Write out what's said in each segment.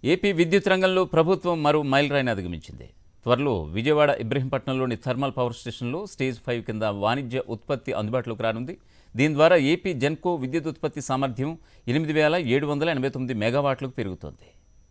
AP విద్యుత్ రంగంలో ప్రభుత్వం మరో మైలురాయిని అధిగమించింది త్వరలో విజయవాడ ఇబ్రహీంపట్నంలోని థర్మల్ పవర్ స్టేషన్లో స్టేజ్ ఫైవ్ కింద వాణిజ్య ఉత్పత్తి అందుబాటులోకి రానుంది దీని ద్వారా ఏపీ జెన్కో విద్యుత్ ఉత్పత్తి సామర్థ్యం ఎనిమిది వేల ఏడు వందల ఎనభై తొమ్మిది మెగావాట్లకు పెరుగుతోంది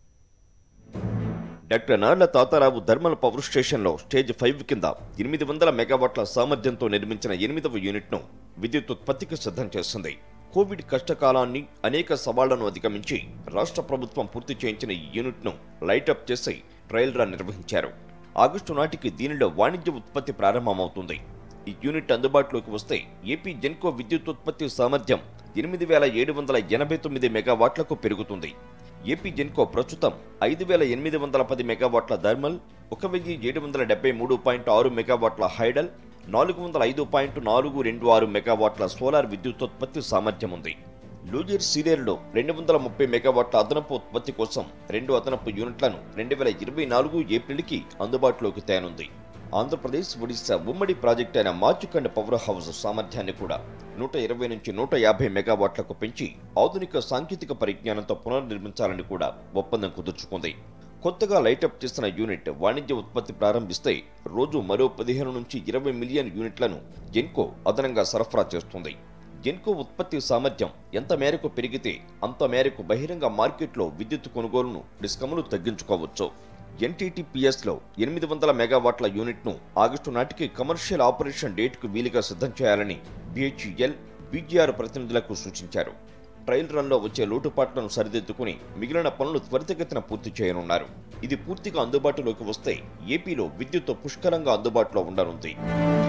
doctor Narla Tatarao thermal power స్టేషన్లో స్టేజ్ ఫైవ్ కింద ఎనిమిది వందల మెగావాట్ల సామర్థ్యంతో నిర్మించిన ఎనిమిదవ యూనిట్ను విద్యుత్ ఉత్పత్తికి సిద్ధం చేస్తుంది కోవిడ్ కష్టకాలాన్ని అనేక సవాళ్లను అధిగమించి రాష్ట్ర ప్రభుత్వం పూర్తి చేయించిన ఈ యూనిట్ను లైటప్ చేసి ట్రయల్ రన్ నిర్వహించారు ఆగస్టు నాటికి దీనిలో వాణిజ్య ఉత్పత్తి ప్రారంభమవుతుంది ఈ యూనిట్ అందుబాటులోకి వస్తే ఏపీ జెన్కో విద్యుత్ ఉత్పత్తి సామర్థ్యం ఎనిమిది వేల ఏడు వందల ఎనభై తొమ్మిది మెగావాట్లకు పెరుగుతుంది ఏపీ జెన్కో ప్రస్తుతం ఐదు వేల ఎనిమిది వందల పది మెగావాట్ల థర్మల్ ఒక వెయ్యి ఏడు వందల డెబ్బై మూడు పాయింట్ ఆరు మెగావాట్ల హైడల్ నాలుగు వందల ఐదు పాయింట్ నాలుగు రెండు ఆరు మెగావాట్ల సోలార్ విద్యుతోత్పత్తి సామర్థ్యం ఉంది లూజియర్ సీరియర్లో రెండు వందల ముప్పై మెగావాట్ల అదనపు ఉత్పత్తి కోసం రెండు అదనపు యూనిట్లను రెండు వేల ఇరవై నాలుగు ఏప్రిల్కి అందుబాటులోకి తేనుంది ఆంధ్రప్రదేశ్ ఒడిశా ఉమ్మడి ప్రాజెక్ట్ అయిన మార్చుకండ్ పవర్ హౌస్ సామర్థ్యాన్ని కూడా నూట ఇరవై నుంచి నూట యాభై మెగావాట్లకు పెంచి ఆధునిక సాంకేతిక పరిజ్ఞానంతో పునర్నిర్మించాలని కూడా ఒప్పందం కుదుర్చుకుంది కొత్తగా లైటప్ చేసిన యూనిట్ వాణిజ్య ఉత్పత్తి ప్రారంభిస్తే రోజు మరో పదిహేను నుంచి ఇరవై మిలియన్ యూనిట్లను జెన్కో అదనంగా సరఫరా చేస్తుంది జెన్కో ఉత్పత్తి సామర్థ్యం ఎంత మేరకు పెరిగితే అంత మేరకు బహిరంగ మార్కెట్లో విద్యుత్ కొనుగోలును డిస్కమ్లు తగ్గించుకోవచ్చు ఎన్టీటీపీఎస్ లో ఎనిమిది వందల మెగావాట్ల యూనిట్ ను ఆగస్టు నాటికి కమర్షియల్ ఆపరేషన్ డేట్ కు వీలుగా సిద్ధం చేయాలని బిహెచ్ఎల్ బీజీఆర్ ప్రతినిధులకు సూచించారు ట్రయల్ రన్ లో వచ్చే లోటుపాట్లను సరిదిద్దుకుని మిగిలిన పనులు త్వరితగతిన పూర్తి చేయనున్నారు ఇది పూర్తిగా అందుబాటులోకి వస్తే ఏపీలో విద్యుత్ పుష్కలంగా అందుబాటులో ఉండనుంది